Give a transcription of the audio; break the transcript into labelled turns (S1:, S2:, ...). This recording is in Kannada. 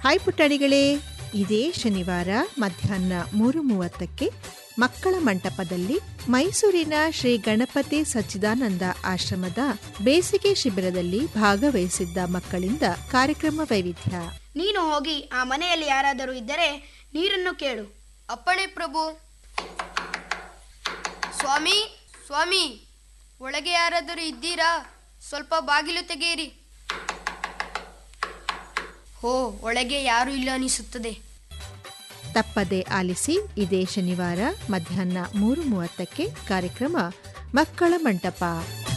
S1: ಹಾಯ್ ಪುಟಾಣಿಗಳೇ ಇದೇ ಶನಿವಾರ ಮಧ್ಯಾಹ್ನ ಮೂರು ಮೂವತ್ತಕ್ಕೆ ಮಕ್ಕಳ ಮಂಟಪದಲ್ಲಿ ಮೈಸೂರಿನ ಶ್ರೀ ಗಣಪತಿ ಸಚ್ಚಿದಾನಂದ ಆಶ್ರಮದ ಬೇಸಿಗೆ ಶಿಬಿರದಲ್ಲಿ ಭಾಗವಹಿಸಿದ್ದ ಮಕ್ಕಳಿಂದ ಕಾರ್ಯಕ್ರಮ ವೈವಿಧ್ಯ
S2: ನೀನು ಹೋಗಿ ಆ ಮನೆಯಲ್ಲಿ ಯಾರಾದರೂ ಇದ್ದರೆ ನೀರನ್ನು ಕೇಳು
S3: ಅಪ್ಪಣೆ ಪ್ರಭು ಸ್ವಾಮಿ ಸ್ವಾಮಿ ಒಳಗೆ ಯಾರಾದರೂ ಇದ್ದೀರಾ ಸ್ವಲ್ಪ ಬಾಗಿಲು ತೆಗೆಯಿರಿ ಹೋ ಒಳಗೆ ಯಾರೂ ಇಲ್ಲ ಅನಿಸುತ್ತದೆ
S1: ತಪ್ಪದೆ ಆಲಿಸಿ ಇದೇ ಶನಿವಾರ ಮಧ್ಯಾಹ್ನ ಮೂರು ಮೂವತ್ತಕ್ಕೆ ಕಾರ್ಯಕ್ರಮ ಮಕ್ಕಳ ಮಂಟಪ